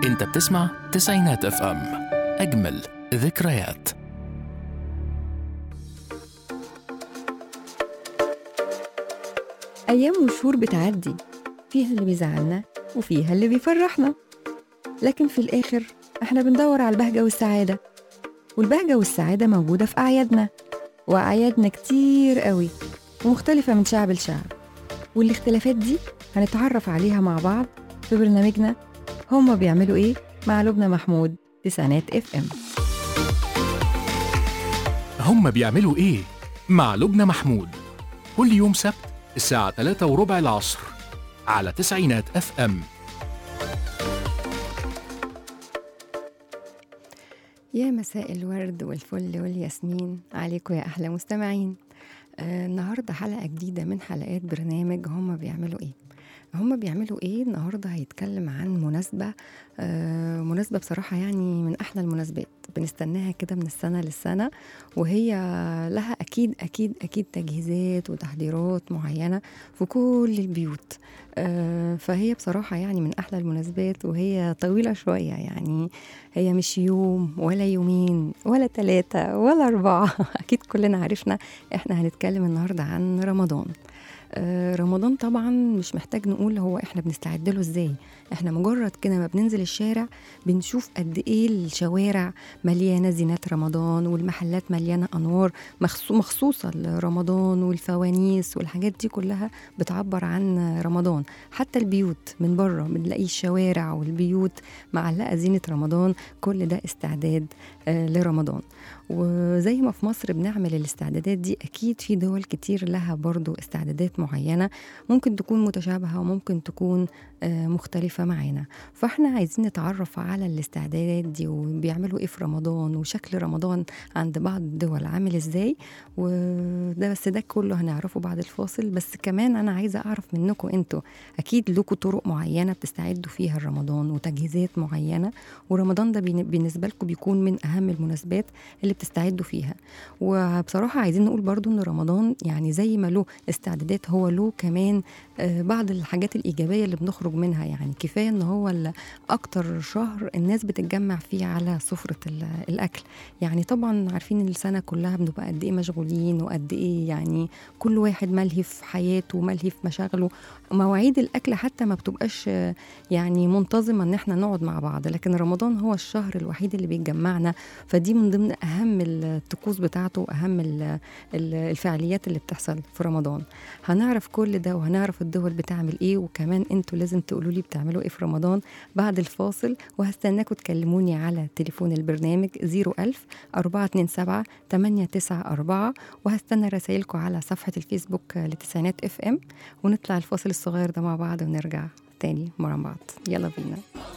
انت بتسمع تسعينات اف ام اجمل ذكريات أيام وشهور بتعدي فيها اللي بيزعلنا وفيها اللي بيفرحنا لكن في الآخر إحنا بندور على البهجة والسعادة والبهجة والسعادة موجودة في أعيادنا وأعيادنا كتير قوي ومختلفة من شعب لشعب والاختلافات دي هنتعرف عليها مع بعض في برنامجنا هما بيعملوا إيه مع لبنى محمود تسعينات اف ام هم بيعملوا ايه مع لبنى محمود كل يوم سبت الساعة 3 وربع العصر على تسعينات اف ام يا مساء الورد والفل والياسمين عليكم يا أحلى مستمعين آه النهاردة حلقة جديدة من حلقات برنامج هما بيعملوا إيه هما بيعملوا إيه النهاردة هيتكلم عن مناسبة آه مناسبة بصراحة يعني من أحلى المناسبات بنستناها كده من السنة للسنة وهي لها أكيد أكيد أكيد تجهيزات وتحضيرات معينة في كل البيوت آه فهي بصراحة يعني من أحلى المناسبات وهي طويلة شوية يعني هي مش يوم ولا يومين ولا ثلاثة ولا أربعة أكيد كلنا عرفنا إحنا هنتكلم النهاردة عن رمضان آه، رمضان طبعا مش محتاج نقول هو احنا بنستعد له ازاي احنا مجرد كده ما بننزل الشارع بنشوف قد ايه الشوارع مليانه زينات رمضان والمحلات مليانه انوار مخصو- مخصوصه لرمضان والفوانيس والحاجات دي كلها بتعبر عن رمضان حتى البيوت من بره بنلاقي الشوارع والبيوت معلقه زينه رمضان كل ده استعداد آه، لرمضان وزي ما في مصر بنعمل الاستعدادات دي اكيد في دول كتير لها برضو استعدادات معينه ممكن تكون متشابهه وممكن تكون آه، مختلفه معانا فاحنا عايزين نتعرف على الاستعدادات دي وبيعملوا ايه في رمضان وشكل رمضان عند بعض الدول عامل ازاي وده بس ده كله هنعرفه بعد الفاصل بس كمان انا عايزه اعرف منكم انتوا اكيد لكم طرق معينه بتستعدوا فيها لرمضان وتجهيزات معينه ورمضان ده بين- بالنسبه لكم بيكون من اهم المناسبات اللي بتستعدوا فيها وبصراحه عايزين نقول برضو ان رمضان يعني زي ما له استعدادات هو له كمان آه، بعض الحاجات الايجابيه اللي بنخرج منها يعني كفايه ان هو ال- اكتر شهر الناس بتتجمع فيه على سفره ال- الاكل يعني طبعا عارفين ان السنه كلها بنبقى قد ايه مشغولين وقد ايه يعني كل واحد ملهي في حياته وملهي في مشاغله مواعيد الاكل حتى ما بتبقاش آه، يعني منتظمه ان احنا نقعد مع بعض لكن رمضان هو الشهر الوحيد اللي بيجمعنا فدي من ضمن اهم الطقوس بتاعته واهم ال- ال- الفعاليات اللي بتحصل في رمضان هنعرف كل ده وهنعرف الدول بتعمل ايه وكمان انتوا لازم تقولوا لي بتعملوا ايه في رمضان بعد الفاصل وهستناكم تكلموني على تليفون البرنامج 01000 427 894 وهستنى رسائلكم على صفحة الفيسبوك لتسعينات اف ام ونطلع الفاصل الصغير ده مع بعض ونرجع تاني مع بعض يلا بينا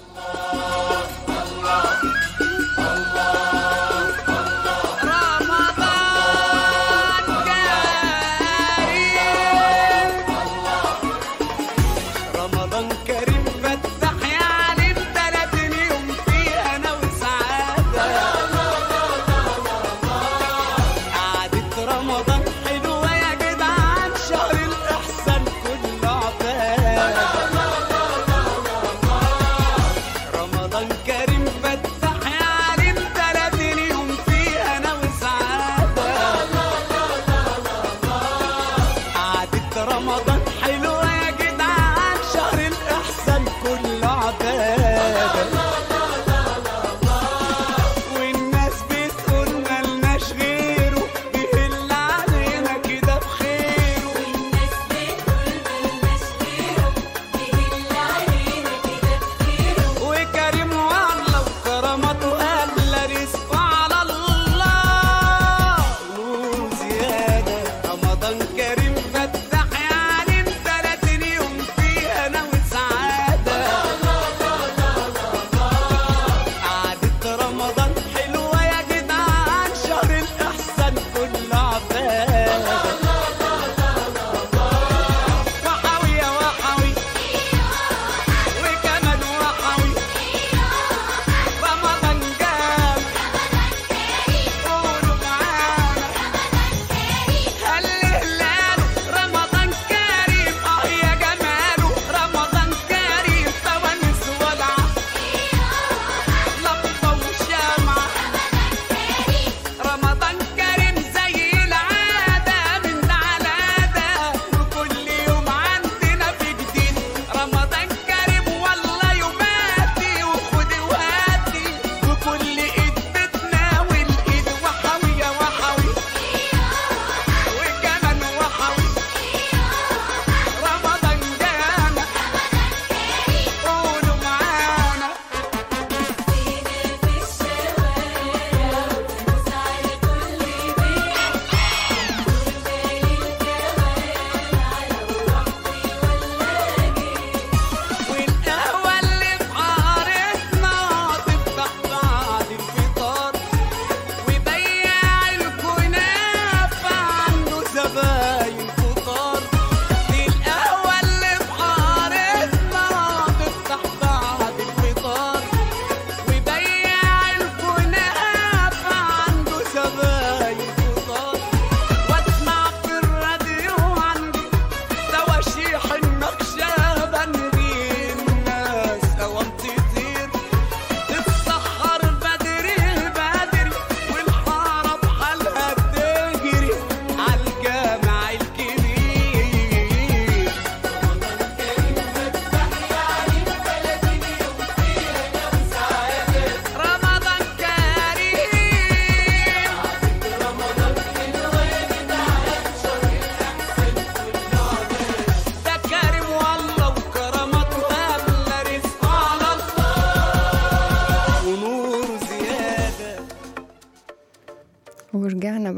رمضان كريم فتح يا عليم تلاتين يوم فيه انا وسعادة قعدة رمضان حلوة يا جدعان شهر الإحسان كله عباد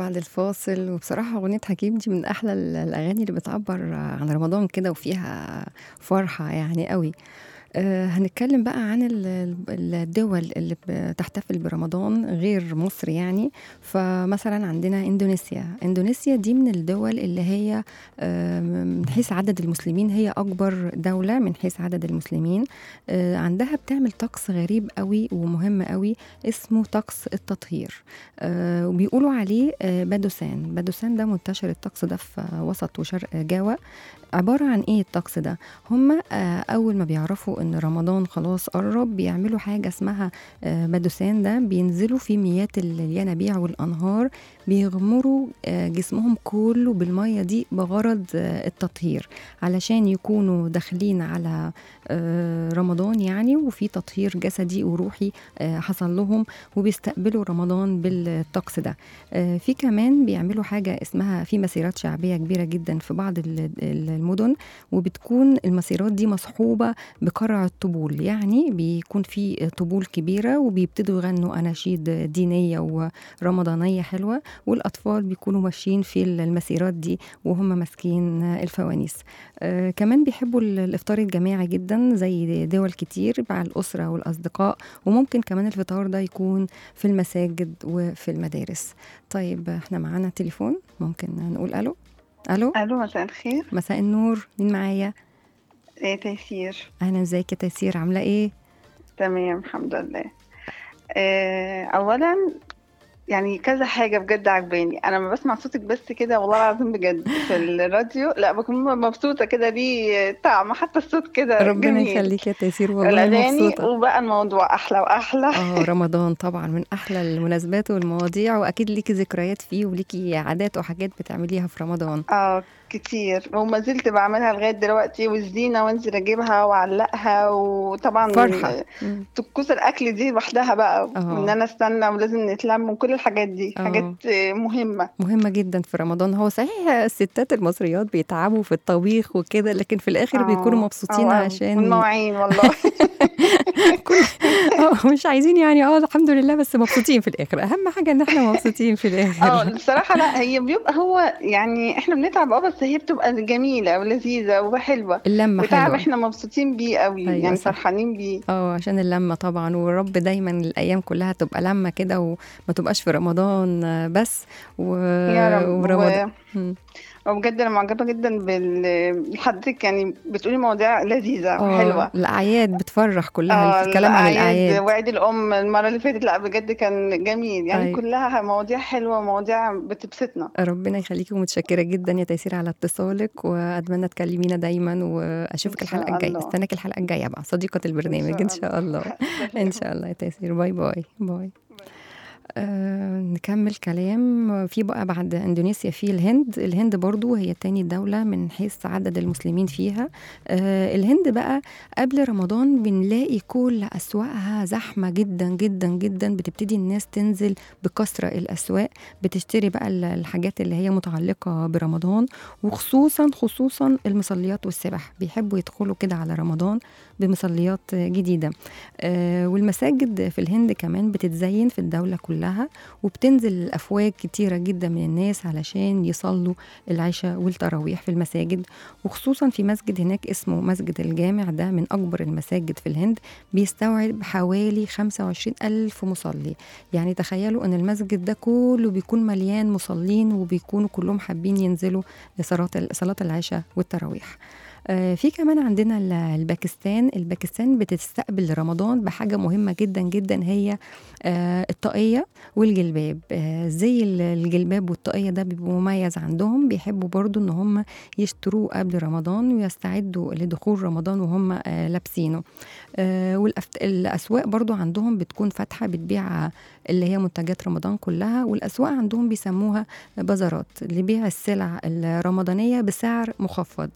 بعد الفاصل وبصراحة أغنية حكيم دي من أحلى ال- الأغاني اللي بتعبر عن رمضان كده وفيها فرحة يعني قوي آه، هنتكلم بقى عن ال- ال- الدول اللي بتحتفل برمضان غير مصر يعني فمثلا عندنا اندونيسيا اندونيسيا دي من الدول اللي هي آه، من حيث عدد المسلمين هي اكبر دوله من حيث عدد المسلمين آه، عندها بتعمل طقس غريب قوي ومهم قوي اسمه طقس التطهير آه، وبيقولوا عليه آه، بادوسان بادوسان ده منتشر الطقس ده في آه، وسط وشرق جاوا عبارة عن ايه الطقس ده هم اول ما بيعرفوا ان رمضان خلاص قرب بيعملوا حاجة اسمها آه، بادوسان ده بينزلوا في ميات ال- الينابيع والانهار بيغمروا آه، جسمهم كله بالمية دي بغرض آه، التطهير علشان يكونوا داخلين على آه، رمضان يعني وفي تطهير جسدي وروحي آه، حصل لهم وبيستقبلوا رمضان بالطقس ده آه، في كمان بيعملوا حاجة اسمها في مسيرات شعبية كبيرة جدا في بعض ال- ال- المدن وبتكون المسيرات دي مصحوبة بقرع الطبول يعني بيكون في طبول كبيرة وبيبتدوا يغنوا أناشيد دينية ورمضانية حلوة والأطفال بيكونوا ماشيين في المسيرات دي وهم ماسكين الفوانيس آه كمان بيحبوا ال- الإفطار الجماعي جدا زي دول كتير مع الأسرة والأصدقاء وممكن كمان الفطار ده يكون في المساجد وفي المدارس طيب احنا معانا تليفون ممكن نقول ألو ألو الو مساء الخير مساء النور مين معايا ايه تيسير اهلا ازيك يا تيسير عامله ايه تمام الحمد لله آه، اولا يعني كذا حاجه بجد عجباني انا لما بسمع صوتك بس كده والله العظيم بجد في الراديو لا بكون مبسوطه كده ليه طعم حتى الصوت كده ربنا جميل يخليك يا تيسير والله الاغاني مبسوطه وبقى الموضوع احلى واحلى اه رمضان طبعا من احلى المناسبات والمواضيع واكيد ليكي ذكريات فيه وليكي عادات وحاجات بتعمليها في رمضان اه كتير وما زلت بعملها لغايه دلوقتي والزينه وانزل اجيبها واعلقها وطبعا فرحه مم. طقوس الاكل دي لوحدها بقى اه. وان انا استنى ولازم نتلم وكل الحاجات دي اه. حاجات آه، مهمه مهمة جدا في رمضان هو صحيح الستات المصريات بيتعبوا في الطبيخ وكده لكن في الاخر بيكونوا اه. مبسوطين اه، عشان والمواعين والله كل اه مش عايزين يعني اه الحمد لله بس مبسوطين في الاخر اهم حاجة ان احنا مبسوطين في اه الاخر بصراحه لا هي بيبقى هو يعني احنا بنتعب اه بس هي بتبقى جميله ولذيذه وحلوه اللمة وتعب حلوة احنا مبسوطين بيه قوي أيوة يعني صح. فرحانين بيه اه عشان اللمة طبعا والرب دايما الأيام كلها تبقى لمة كده وما تبقاش في رمضان آه، بس و... يا رب ورمضان و... مم. وبجد انا معجبه جدا بال حضرتك يعني بتقولي مواضيع لذيذه اه وحلوه الأعياد بتفرح كلها اه الكلام عن الأعياد وعيد الام المره اللي فاتت لا بجد كان جميل يعني أيوة. كلها مواضيع حلوه مواضيع بتبسطنا ربنا يخليكي ومتشكرة جدا يا تيسير على اتصالك وأتمنى تكلمينا دايما وأشوفك إن شاء الحلقة الجاية الله. استناك الحلقة الجاية بقى صديقة البرنامج إن شاء الله إن شاء الله يا تيسير باي باي باي آه نكمل كلام في بقى بعد اندونيسيا في الهند الهند برضو هي تاني دولة من حيث عدد المسلمين فيها آه الهند بقى قبل رمضان بنلاقي كل أسواقها زحمة جدا جدا جدا بتبتدي الناس تنزل بكثرة الأسواق بتشتري بقى ال- الحاجات اللي هي متعلقة برمضان وخصوصا خصوصا المصليات والسبح بيحبوا يدخلوا كده على رمضان بمصليات جديدة آه والمساجد في الهند كمان بتتزين في الدولة كلها وبتنزل أفواج كتيرة جدا من الناس علشان يصلوا العشاء والتراويح في المساجد وخصوصا في مسجد هناك اسمه مسجد الجامع ده من أكبر المساجد في الهند بيستوعب حوالي 25 ألف مصلي يعني تخيلوا أن المسجد ده كله بيكون مليان مصلين وبيكونوا كلهم حابين ينزلوا لصلاة صلاة العشاء والتراويح آه، في كمان عندنا ال- الباكستان الباكستان بتستقبل رمضان بحاجة مهمة جدا جدا هي آه، الطاقية والجلباب آه، زي ال- الجلباب والطاقية ده بيبقى مميز عندهم بيحبوا برضو ان هم يشتروه قبل رمضان ويستعدوا لدخول رمضان وهم آه، لابسينه آه، والأفت- الأسواق برضو عندهم بتكون فاتحة بتبيع اللي هي منتجات رمضان كلها والأسواق عندهم بيسموها بازارات لبيع السلع الرمضانية بسعر مخفض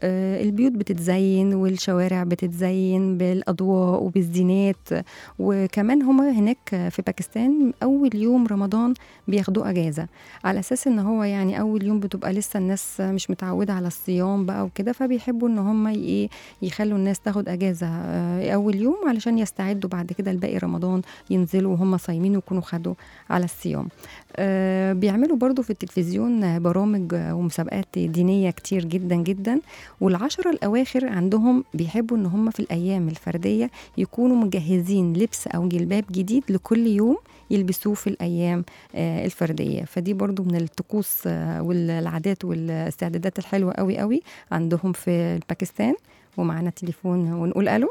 آه، البيوت بتتزين والشوارع بتتزين بالاضواء وبالزينات وكمان هما هناك في باكستان اول يوم رمضان بياخدوه اجازه على اساس ان هو يعني اول يوم بتبقى لسه الناس مش متعوده على الصيام بقى وكده فبيحبوا ان هم ايه يخلوا الناس تاخد اجازه آه، اول يوم علشان يستعدوا بعد كده لباقي رمضان ينزلوا وهم صايمين ويكونوا خدوا على الصيام آه، بيعملوا برضو في التلفزيون برامج آه، ومسابقات دينيه كتير جدا جدا والعشرة الاواخر عندهم بيحبوا ان هم في الايام الفرديه يكونوا مجهزين لبس او جلباب جديد لكل يوم يلبسوه في الايام آه، الفرديه فدي برضو من الطقوس آه، والعادات والاستعدادات الحلوه قوي قوي عندهم في باكستان ومعانا تليفون ونقول الو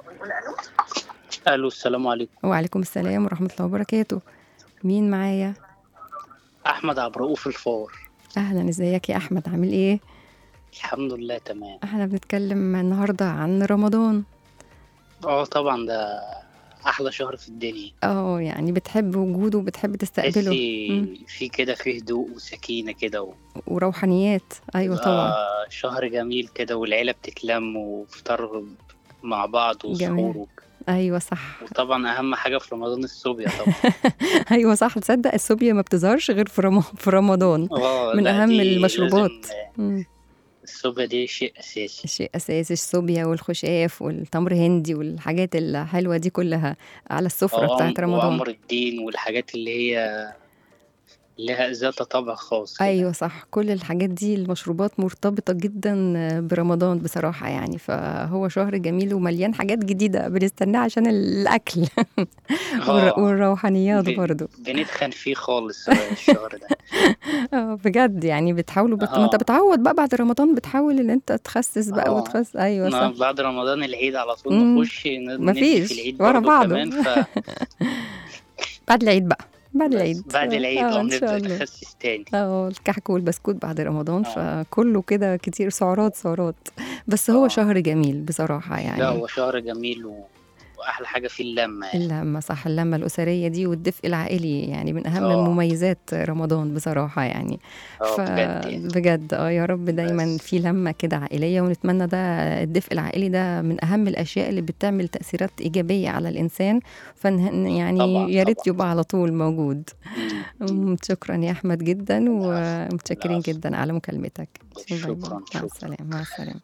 الو السلام عليكم وعليكم السلام ورحمه الله وبركاته مين معايا احمد عبد الرؤوف الفور اهلا ازيك يا احمد عامل ايه الحمد لله تمام احنا بنتكلم النهارده عن رمضان اه طبعا ده احلى شهر في الدنيا اه يعني بتحب وجوده وبتحب تستقبله مم. تحسي في كده فيه هدوء وسكينه كده و... وروحانيات ايوه طبعا آه شهر جميل كده والعيله بتتلم وفطار مع بعض جميل. وسحور وك- ايوه صح وطبعا اهم حاجه في رمضان الصوبيا طبعا ايوه صح تصدق الصوبيا ما بتظهرش غير في رم... في رمضان اه من لا، أهم دي المشروبات. لازم- مم. الصوبيا دي شيء اساسي شيء اساسي الصوبيا والخشاف والتمر هندي والحاجات الحلوه دي كلها على السفره آه، بتاعت رمضان وامر الدين والحاجات اللي هي لها ذات طابع خاص كده. ايوه صح كل الحاجات دي المشروبات مرتبطه جدا برمضان بصراحه يعني فهو شهر جميل ومليان حاجات جديده بنستناه عشان الاكل والر- آه. والروحانيات ب- برضو بنتخن فيه خالص الشهر ده اه بجد يعني بتحاولوا بت... ما انت آه. بتعود بقى بعد رمضان بتحاول ان انت تخسس بقى آه. وتخس ايوه ما صح بعد رمضان العيد على طول مم. نخش ن- مفيش، ندي في العيد ورا برضه بعضه. كمان ف بعد العيد بقى بعد العيد بعد العيد اه اه ان شاء نبدأ الله نخسس تاني اه الكحك والبسكوت بعد رمضان آه. فكله كده كتير سعرات سعرات بس هو آه. شهر جميل بصراحة لا يعني هو شهر جميل و... واحلى حاجه فيه اللمه يعني اللمة صح اللمة الأسرية دي والدفء العائلي يعني من أهم آه. المميزات رمضان بصراحة يعني اه بجد يعني بجد اه يا رب دايما بس. في لمة كده عائلية ونتمنى ده الدفء العائلي ده من أهم الأشياء اللي بتعمل تأثيرات إيجابية على الإنسان فن يعني طبعاً، يا ريت طبعاً. يبقى على طول موجود مم. مم، شكرا يا أحمد جدا العفو. ومتشكرين العفو. جدا على مكالمتك شكراً، مع شكراً. السلامة مع السلامة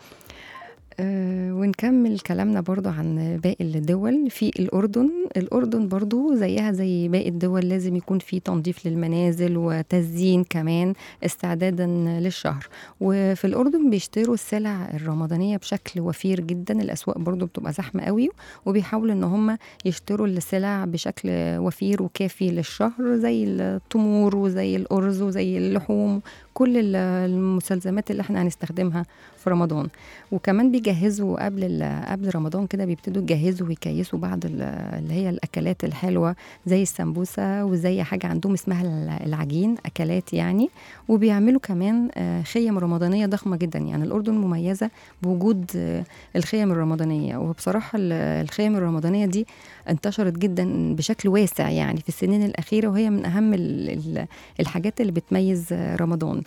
أه ونكمل كلامنا برضو عن باقي الدول في الأردن الأردن برضو زيها زي باقي الدول لازم يكون في تنظيف للمنازل وتزيين كمان استعدادا للشهر وفي الأردن بيشتروا السلع الرمضانية بشكل وفير جدا الأسواق برضو بتبقى زحمة قوي وبيحاولوا إن هم يشتروا السلع بشكل وفير وكافي للشهر زي التمور وزي الأرز وزي اللحوم كل ال- المستلزمات اللي احنا هنستخدمها في رمضان وكمان بيجهزوا قبل ال- قبل رمضان كده بيبتدوا يجهزوا ويكيسوا بعض ال- اللي هي الاكلات الحلوه زي السمبوسه وزي حاجه عندهم اسمها ال- العجين اكلات يعني وبيعملوا كمان آه، خيم رمضانيه ضخمه جدا يعني الاردن مميزه بوجود آه، الخيم الرمضانيه وبصراحه ال- الخيم الرمضانيه دي انتشرت جدا بشكل واسع يعني في السنين الاخيره وهي من اهم ال- ال- الحاجات اللي بتميز آه، رمضان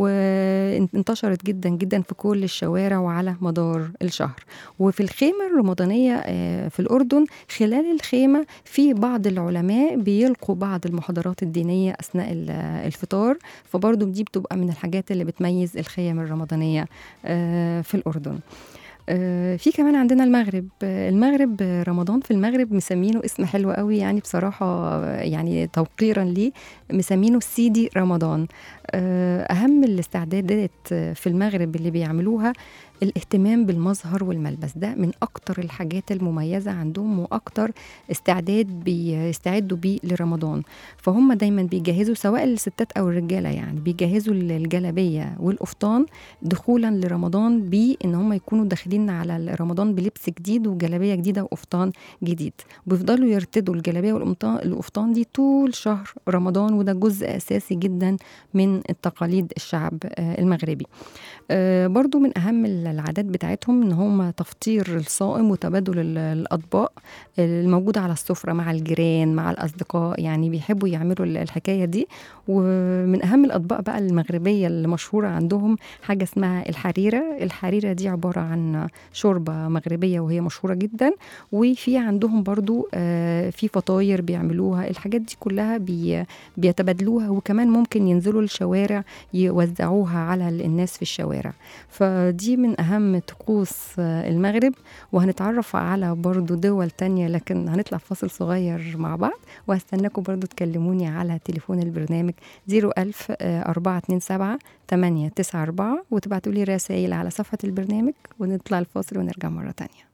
وانتشرت جدا جدا في كل الشوارع وعلى مدار الشهر وفي الخيمة الرمضانية آه، في الأردن خلال الخيمة في بعض العلماء بيلقوا بعض المحاضرات الدينية أثناء ال- الفطار فبرضو دي بتبقى من الحاجات اللي بتميز الخيم الرمضانية آه، في الأردن آه، في كمان عندنا المغرب آه، المغرب آه، رمضان في المغرب مسمينه اسم حلو قوي يعني بصراحة آه، يعني توقيرا ليه مسمينه سيدي رمضان آه، أهم الاستعدادات آه، في المغرب اللي بيعملوها الاهتمام بالمظهر والملبس ده من أكتر الحاجات المميزة عندهم وأكتر استعداد بيستعدوا بيه لرمضان فهم دايما بيجهزوا سواء الستات أو الرجالة يعني بيجهزوا الجلابية والقفطان دخولا لرمضان بإن هم يكونوا داخلين على رمضان بلبس جديد وجلابية جديدة وقفطان جديد ويفضلوا يرتدوا الجلابية والقمطان القفطان دي طول شهر رمضان وده جزء أساسي جدا من التقاليد الشعب آه، المغربي آه، برضو من أهم ال- العادات بتاعتهم ان هم تفطير الصائم وتبادل ال- الاطباق الموجوده على السفره مع الجيران مع الاصدقاء يعني بيحبوا يعملوا ال- الحكايه دي ومن اهم الاطباق بقى المغربيه المشهوره عندهم حاجه اسمها الحريره الحريره دي عباره عن شوربه مغربيه وهي مشهوره جدا وفي عندهم برضو آه، في فطاير بيعملوها الحاجات دي كلها بي بيتبادلوها وكمان ممكن ينزلوا الشوارع يوزعوها على الناس في الشوارع فدي من أهم طقوس آه، المغرب وهنتعرف على برضو دول تانية لكن هنطلع فاصل صغير مع بعض وهستناكم برضو تكلموني على تليفون البرنامج 01000 427 894 وتبعتوا لي رسائل على صفحة البرنامج ونطلع الفاصل ونرجع مرة تانية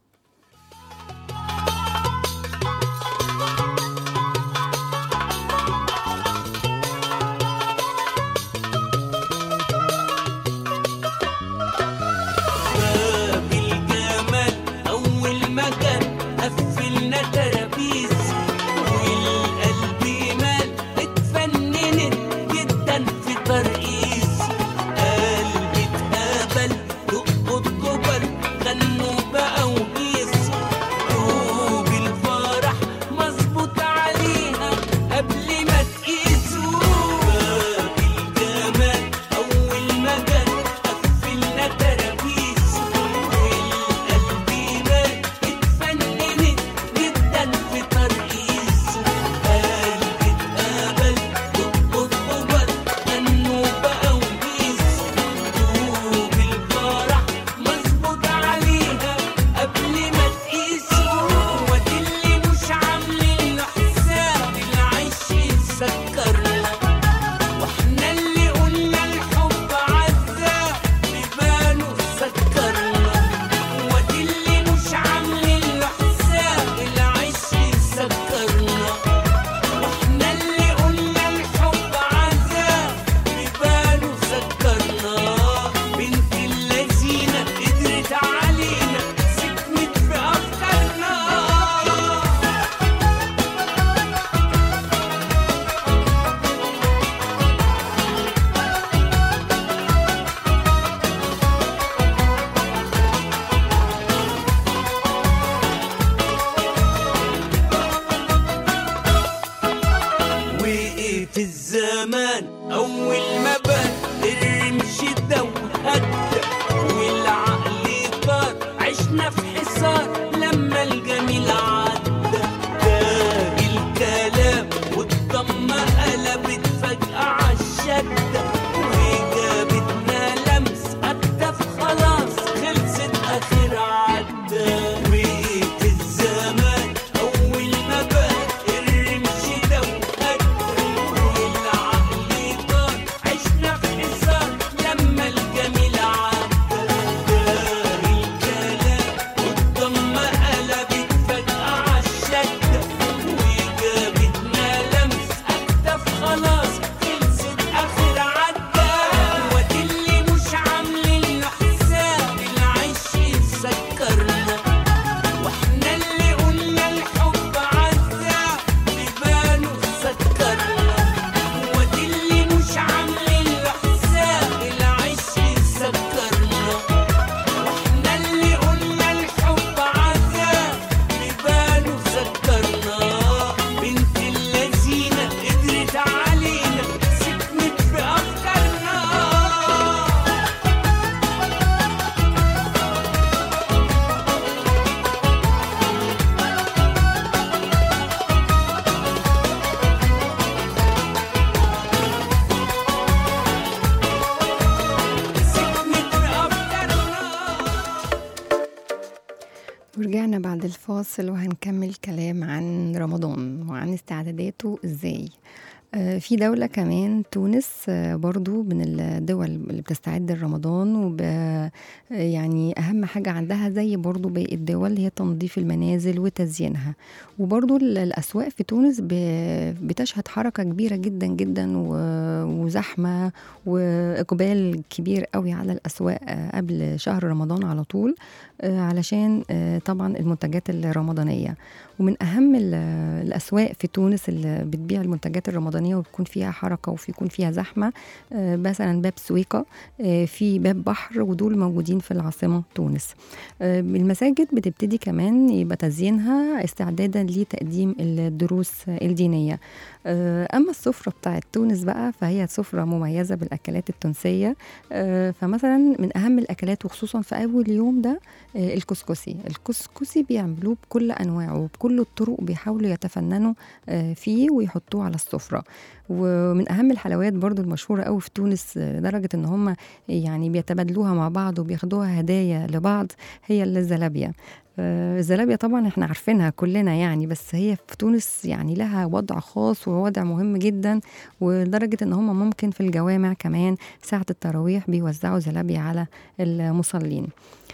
باب الجمال أول مكان قفلنا ترابيز والقلب مال اتفننت جدا في ترقيص قلبي اتقبل دقوا الجبل غنوا بقى وهيص دوب الفرح مظبوط عليها قبل ما تقيسوا باب الجمال أول مكان قفلنا ترابيز والقلب مال اتفننت جدا في ترقيص قلبي اتقبل دقوا الجبل غنوا بقى وهيص دوب الفرح مظبوط عليها قبل ما تقيسوا وادي اللي مش عاملين له حساب العيش يسكرنا واحنا اللي قلنا الحب عذاب بيبانوا سكرنا وادي اللي مش عاملين له حساب العيش يسكرنا واحنا اللي قلنا الحب عذاب بيبانوا سكرنا بنت اللذينة قدرت علينا سكنت في أفكارنا وقف الزمان أول ما بان الرمش ده وهدى والعقل طار عشنا في حصار لما الجميل عدى ده الكلام والضمة قلبت فجأة عالشدة وجابتنا لمس أكتف خلاص خلصت آخر عدى وقف الزمان أول ما بان الرمش ده وهدى والعقل طار عشنا في حصار لما الجميل عدى دار الكلام والضمة قلبت فجأة عالشدة وجابتنا لمس أكتف خلاص خلصت آخر عدى وادي اللي مش عاملين له حساب العيش يسكرنا واحنا اللي قلنا الحب عذاب بيبانوا سكرنا وادي اللي مش عاملين له حساب العيش يسكرنا واحنا اللي قلنا الحب عذاب بيبانوا سكرنا بنت اللذينة قدرت علينا سكنت في أفكارنا سكنت في أفكارنا ورجعنا بعد الفاصل وهنكمل كلام عن رمضان وعن استعداداته ازاي آه، في دولة كمان تونس آه، برضو من الدول اللي بتستعد لرمضان وب آه، يعني أهم حاجة عندها زي برضو باقي الدول هي تنظيف المنازل وتزيينها وبرضو ال- الأسواق في تونس ب- بتشهد حركة كبيرة جدا جدا و- وزحمة وإقبال كبير قوي على الأسواق آه، قبل شهر رمضان على طول آه، علشان آه، طبعا المنتجات الرمضانية ومن أهم ال- الأسواق في تونس اللي بتبيع المنتجات الرمضانية رمضانية وبيكون فيها حركة وفي يكون فيها زحمة آه، مثلا باب سويقة آه، في باب بحر ودول موجودين في العاصمة تونس آه، المساجد بتبتدي كمان يبقى تزيينها استعدادا لتقديم الدروس الدينية آه، أما السفرة بتاعت تونس بقى فهي سفرة مميزة بالأكلات التونسية آه، فمثلا من أهم الأكلات وخصوصا في أول يوم ده آه، الكسكسي الكسكسي بيعملوه بكل أنواعه وبكل الطرق بيحاولوا يتفننوا آه، فيه ويحطوه على السفرة ومن أهم الحلويات برضو المشهورة قوي في تونس آه، لدرجة إن هم يعني بيتبادلوها مع بعض وبياخدوها هدايا لبعض هي الزلابية آه، الزلابية طبعا احنا عارفينها كلنا يعني بس هي في تونس يعني لها وضع خاص ووضع مهم جدا ولدرجة ان هم ممكن في الجوامع كمان ساعة التراويح بيوزعوا زلابية على المصلين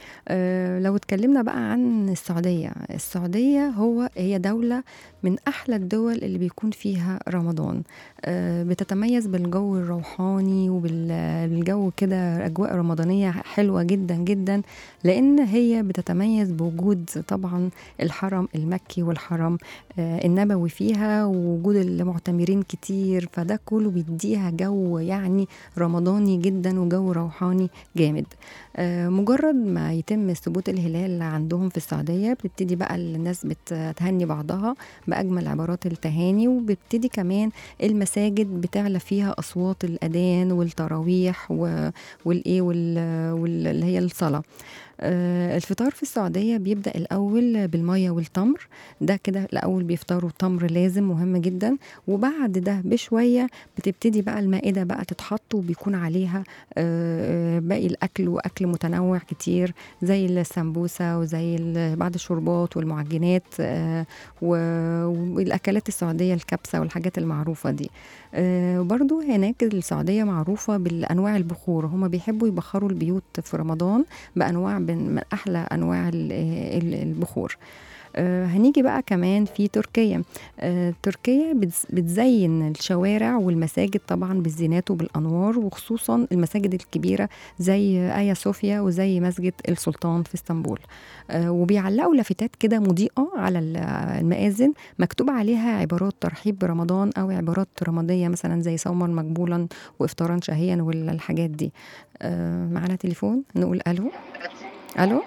آه، لو اتكلمنا بقى عن السعودية السعودية هو هي دولة من أحلى الدول اللي بيكون فيها رمضان آه، بتتميز بالجو الروحاني وبالجو كده أجواء رمضانية حلوة جدا جدا لأن هي بتتميز بوجود طبعا الحرم المكي والحرم آه، النبوي فيها ووجود المعتمرين كتير فده كله بيديها جو يعني رمضاني جدا وجو روحاني جامد آه، مجرد ما يتم ثبوت الهلال عندهم في السعودية بتبتدي بقى الناس بتهني بعضها بأجمل عبارات التهاني وبتبتدي كمان المساجد بتعلى فيها أصوات الأذان والتراويح و- والإيه وال- وال- اللي هي الصلاة آه، الفطار في السعودية بيبدأ الأول بالمية والتمر ده كده الأول بيفطروا تمر لازم مهم جدا وبعد ده بشوية بتبتدي بقى المائدة بقى تتحط وبيكون عليها آه، آه، باقي الأكل وأكل متنوع كتير زي السمبوسة وزي ال- بعض الشربات والمعجنات آه، و- والأكلات السعودية الكبسة والحاجات المعروفة دي آه، برضو هناك السعودية معروفة بالأنواع البخور هما بيحبوا يبخروا البيوت في رمضان بأنواع من من أحلى أنواع ال- ال- البخور آه، هنيجي بقى كمان في تركيا آه، تركيا بتز- بتزين الشوارع والمساجد طبعا بالزينات وبالانوار وخصوصا المساجد الكبيره زي ايا صوفيا وزي مسجد السلطان في اسطنبول آه، وبيعلقوا لافتات كده مضيئه على ال- المآذن مكتوب عليها عبارات ترحيب برمضان او عبارات رمضانيه مثلا زي صوما مقبولا وافطارا شهيا والحاجات دي آه، معانا تليفون نقول الو الو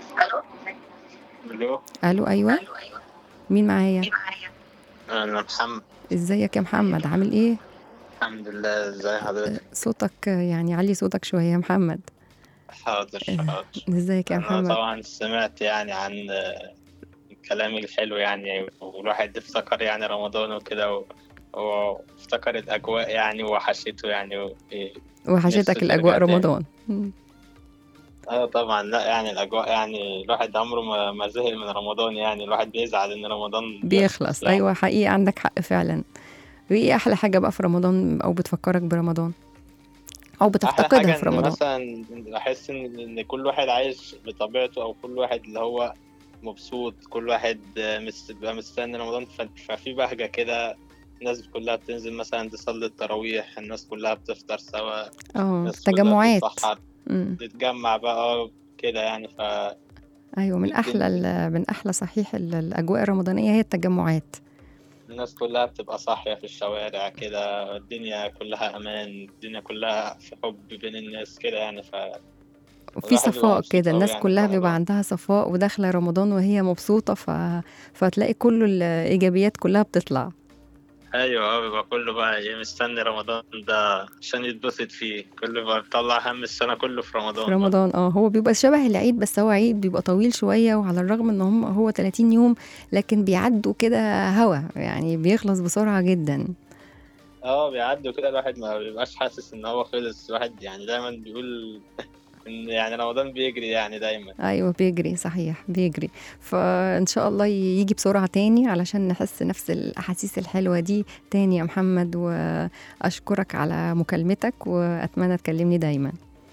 الو الو ايوه مين معايا انا محمد ازيك يا محمد عامل ايه الحمد لله ازي حضرتك صوتك يعني علي صوتك شويه يا محمد حاضر حاضر ازيك يا انا محمد طبعا سمعت يعني عن آه، الكلام الحلو يعني والواحد افتكر يعني رمضان وكده و- وافتكر الاجواء يعني وحشيته يعني و... وحشتك نفسي الاجواء ترجع تاني. رمضان مم. اه طبعا لا يعني الاجواء يعني الواحد عمره ما, ما زهق من رمضان يعني الواحد بيزعل ان رمضان بيخلص يعني. ايوه حقيقي عندك حق فعلا وايه احلى حاجه بقى في رمضان او بتفكرك برمضان او احلى بتفتقدها حاجه في ان رمضان مثلا احس ان ان كل واحد عايش بطبيعته او كل واحد اللي هو مبسوط كل واحد مس- بيبقى مستني رمضان ف- ففي بهجه كده الناس كلها بتنزل مثلا تصلي التراويح الناس كلها بتفطر سوا اه الناس كلها تجمعات بتتسحر مم. تتجمع بقى كده يعني ف ايوه من احلى ال- من احلى صحيح ال- الاجواء الرمضانيه هي التجمعات الناس كلها بتبقى صاحية في الشوارع كده الدنيا كلها أمان الدنيا كلها في حب بين الناس كده يعني ف وفي الواحد بيبقى صفاء مبسوط كده أوي الناس يعني كلها في بيبقى رمضان. عندها صفاء وداخله رمضان وهي مبسوطه ف... فتلاقي كل الايجابيات كلها بتطلع أيوة اه بيبقى كله بقى إيه مستني رمضان ده عشان يتبسط فيه كله بقى بيطلع هم السنة كله في رمضان في رمضان اه هو بيبقى شبه العيد بس هو عيد بيبقى طويل شويه وعلى الرغم ان هم هو 30 يوم لكن بيعدوا كده هوا يعني بيخلص بسرعه جدا اه بيعدوا كده الواحد ما بيبقاش حاسس إن هو خلص الواحد يعني دايما بيقول إن يعني رمضان بيجري يعني دايما ايوه بيجري صحيح بيجري فان شاء الله يجي بسرعه تاني علشان نحس نفس الاحاسيس الحلوه دي تاني يا محمد واشكرك على مكالمتك واتمنى تكلمني دايما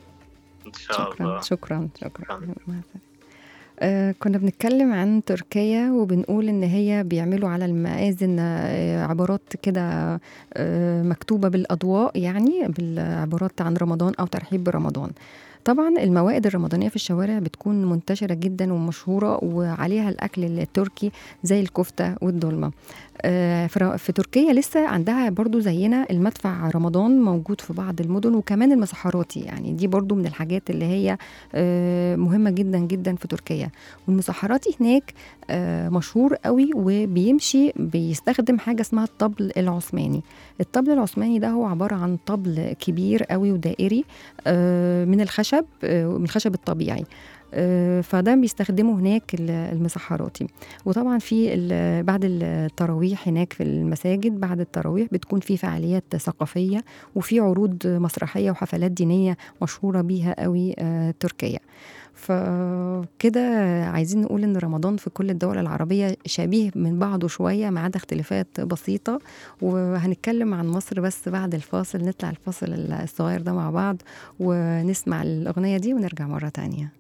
إن شاء شكرا الله شكرا شكرا شكراً. مع السلامة. آه كنا بنتكلم عن تركيا وبنقول ان هي بيعملوا على المآذن آه عبارات كده آه مكتوبة بالأضواء يعني بالعبارات عن رمضان أو ترحيب برمضان طبعا الموائد الرمضانية في الشوارع بتكون منتشرة جدا ومشهورة وعليها الأكل التركي زي الكفتة والدولمة آه، في في تركيا لسه عندها برضو زينا المدفع رمضان موجود في بعض المدن وكمان المسحراتي يعني دي برضو من الحاجات اللي هي آه، مهمة جدا جدا في تركيا والمسحراتي هناك آه، مشهور قوي وبيمشي بيستخدم حاجة اسمها الطبل العثماني الطبل العثماني ده هو عبارة عن طبل كبير قوي ودائري آه، من الخشب آه، من الخشب الطبيعي آه، فده بيستخدمه هناك ال- المسحراتي وطبعا في ال- بعد التراويح هناك في المساجد بعد التراويح بتكون في فعاليات ثقافية وفي عروض مسرحية وحفلات دينية مشهورة بيها قوي آه، تركيا فكده عايزين نقول ان رمضان في كل الدول العربية شبيه من بعضه شوية ما عدا اختلافات بسيطة وهنتكلم عن مصر بس بعد الفاصل نطلع الفاصل الصغير ده مع بعض ونسمع الأغنية دي ونرجع مرة تانية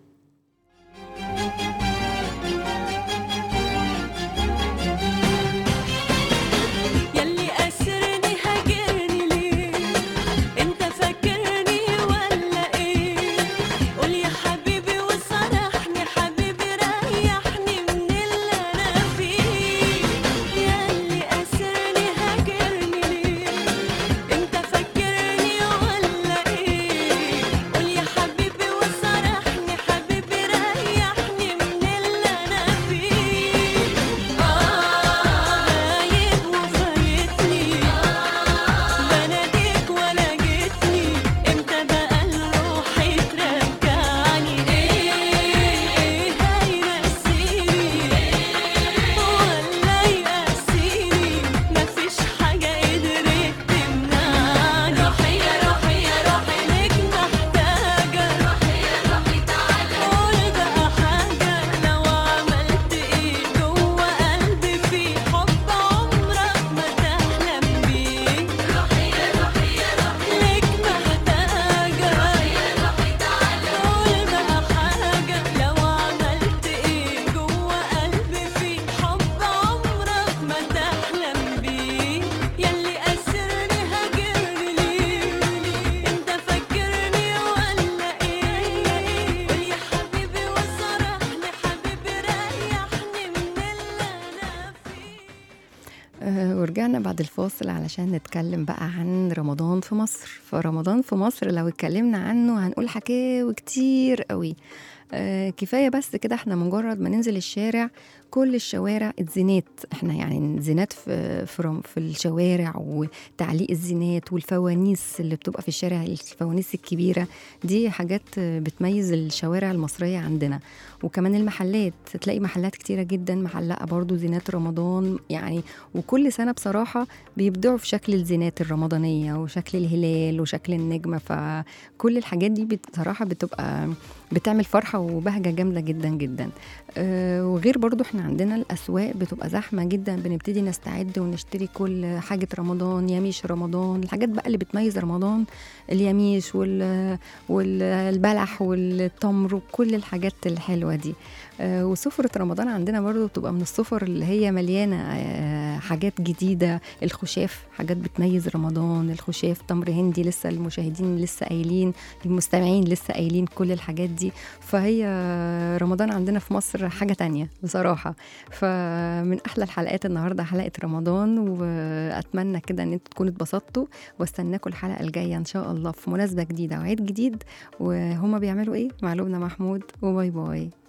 يلي أسرني هاجرني ليه انت فاكرني ولا ايه قول يا حبيبي وصرحني حبيبي ريحني من اللي انا فيه يلي أسرني هاجرني ليه انت فاكرني ولا ايه قول يا حبيبي وصرحني حبيبي ريحني من اللي انا فيه غايب وفايتني بناديك ولا جيتني امتى بقى الروح ترجعني ايه هينسيني ولا يقاسيني مفيش حاجة قدرت تمنعني روحي يا روحي يا روحي ليك محتاجة روحي يا روحي تعالى قول بقى حاجة لو عملت ايه جوه قلبي في حب عمرك ما تحلم بيه روحي يا روحي يا روحي ليك محتاجة روحي يا روحي تعالى قول بقى حاجة لو عملت ايه جوه قلبي في حب عمرك ما تحلم بيه يلي أسرني هاجرني ليه انت فاكرني ولا ايه قول يا حبيبي وصرحني حبيبي ريحني من اللي انا فيه آه، ورجعنا بعد الفاصل علشان نتكلم بقى عن رمضان في مصر فرمضان في مصر لو اتكلمنا عنه هنقول حكاوي كتير قوي آه، كفايه بس كده احنا مجرد ما ننزل الشارع كل الشوارع الزينات احنا يعني زينات في في, رم- في الشوارع وتعليق الزينات والفوانيس اللي بتبقى في الشارع الفوانيس الكبيره دي حاجات آه، بتميز الشوارع المصريه عندنا وكمان المحلات تلاقي محلات كتيره جدا معلقه برضو زينات رمضان يعني وكل سنه بصراحه بيبدعوا في شكل الزينات الرمضانيه وشكل الهلال وشكل النجمه فكل الحاجات دي بصراحه بتبقى بتعمل فرحه وبهجه جامده جدا جدا آه، وغير برضو احنا عندنا الاسواق بتبقى زحمه جدا بنبتدي نستعد ونشتري كل حاجه رمضان يميش رمضان الحاجات بقى اللي بتميز رمضان اليميش وال والبلح والتمر وكل الحاجات الحلوه دي آه، وسفرة رمضان عندنا برضو بتبقى من السفر اللي هي مليانة آه، حاجات جديدة الخشاف حاجات بتميز رمضان الخشاف تمر هندي لسه المشاهدين لسه قايلين المستمعين لسه قايلين كل الحاجات دي فهي رمضان عندنا في مصر حاجة تانية بصراحة فمن أحلى الحلقات النهاردة حلقة رمضان وأتمنى كده أن انتوا تكونوا اتبسطتوا واستناكم الحلقة الجاية إن شاء الله في مناسبة جديدة وعيد جديد وهما بيعملوا إيه مع لبنى محمود وباي باي